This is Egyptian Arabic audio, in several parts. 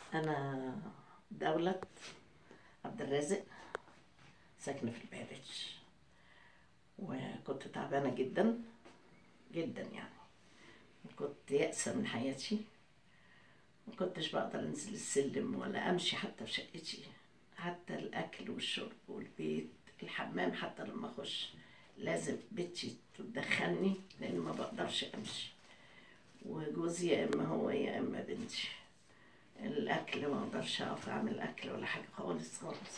أنا دولة عبد الرازق ساكنة في البارج وكنت تعبانة جدا جدا يعني كنت يأسة من حياتي ما كنتش بقدر انزل السلم ولا امشي حتى في شقتي حتى الاكل والشرب والبيت الحمام حتى لما اخش لازم بنتي تدخلني لان ما بقدرش امشي وجوزي يا اما هو يا اما بنتي الاكل ما اقدرش اقف اعمل اكل ولا حاجه خالص خالص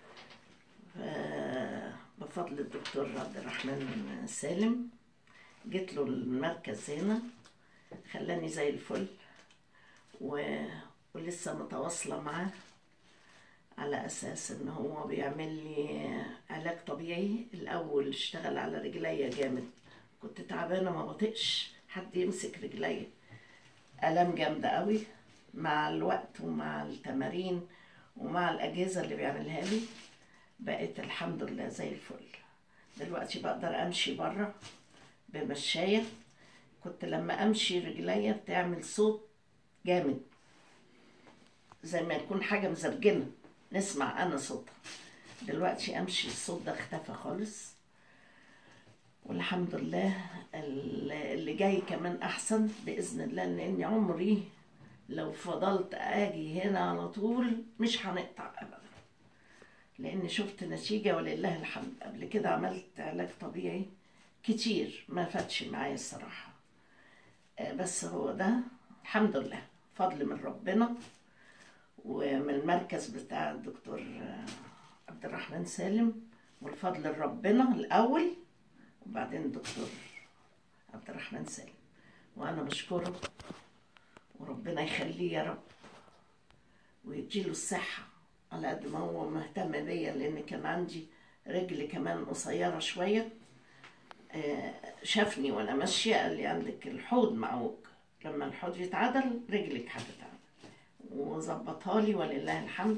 ف- بفضل الدكتور عبد الرحمن سالم جيت له المركز هنا خلاني زي الفل و... ولسه متواصلة معاه على أساس إن هو بيعمل لي علاج طبيعي الأول اشتغل على رجليا جامد كنت تعبانة ما بطيقش حد يمسك رجليا آلام جامدة قوي مع الوقت ومع التمارين ومع الأجهزة اللي بيعملها لي بقيت الحمد لله زي الفل دلوقتي بقدر أمشي بره بمشاية كنت لما أمشي رجليا بتعمل صوت جامد زي ما يكون حاجة مزرجنة نسمع أنا صوتها دلوقتي أمشي الصوت ده اختفى خالص والحمد لله ال- اللي جاي كمان أحسن بإذن الله لأن عمري لو فضلت أجي هنا على طول مش هنقطع أبدا لأن شفت نتيجة ولله الحمد قبل كده عملت علاج طبيعي كتير ما فاتش معايا الصراحة آه، بس هو ده الحمد لله فضل من ربنا ومن المركز بتاع الدكتور آه، عبد الرحمن سالم والفضل لربنا الأول وبعدين الدكتور عبد الرحمن سالم وأنا بشكره وربنا يخليه يا رب ويديله الصحة على قد ما هو مهتم بيا لأن كان عندي رجل كمان قصيرة شوية آه، شافني وأنا ماشية قال لي عندك الحوض معوج لما الحوض يتعدل رجلك هتتعدل وظبطها لي ولله الحمد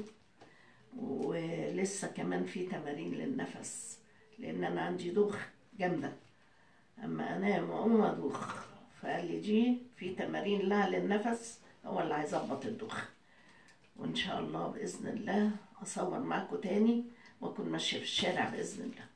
ولسه كمان في تمارين للنفس لان انا عندي دوخ جامده اما انام واقوم ادوخ فقال لي دي في تمارين لها للنفس هو اللي هيظبط الدوخ وان شاء الله باذن الله اصور معاكم تاني واكون ماشيه في الشارع باذن الله